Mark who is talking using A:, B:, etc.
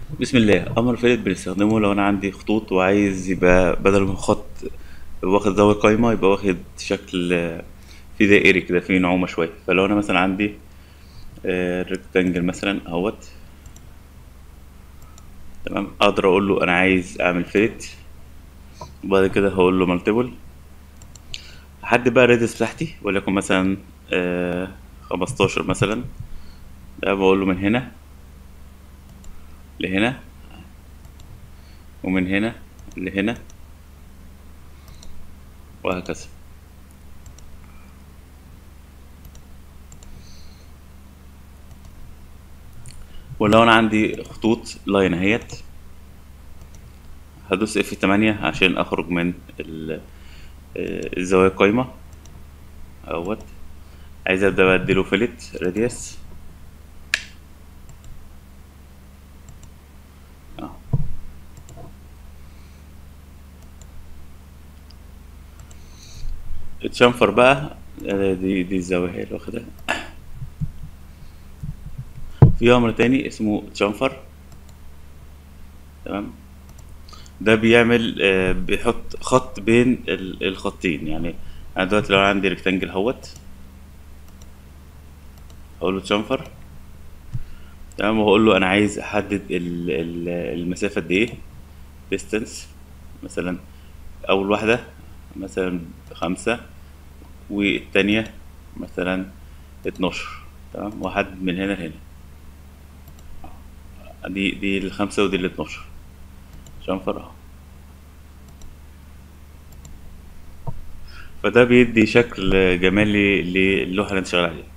A: بسم الله امر فيلت بنستخدمه لو انا عندي خطوط وعايز يبقى بدل ما خط واخد زاوية قايمة يبقى واخد شكل آه، في دائري كده في نعومة شوية فلو انا مثلا عندي ريكتانجل مثلا اهوت تمام اقدر اقول له انا عايز اعمل فيلت وبعد كده هقول له مالتيبل احدد بقى الراديوس بتاعتي وليكن مثلا آه، خمستاشر مثلا ده بقول له من هنا لهنا ومن هنا لهنا وهكذا ولو انا عندي خطوط لاين اهيت هدوس اف 8 عشان اخرج من ال- آه، الزوايا القايمة اهوت عايز ابدا بقى اديله فيلت راديوس اه اتشنفر بقى آه، دي دي الزاوية هي اللي واخدها في امر تاني اسمه تشنفر تمام ده بيعمل آه، بيحط خط بين ال- الخطين يعني انا دلوقتي لو عندي ريكتانجل اهوت هقول له تشنفر تمام وهقول له انا عايز احدد ال- ال- المسافة قد ايه distance مثلا اول واحدة مثلا خمسة والتانية مثلا اتناشر تمام واحد من هنا لهنا دي دي الخمسة ودي الاتناشر شنفر اهو فده بيدي شكل جمالي للوحة اللي انت شغال عليها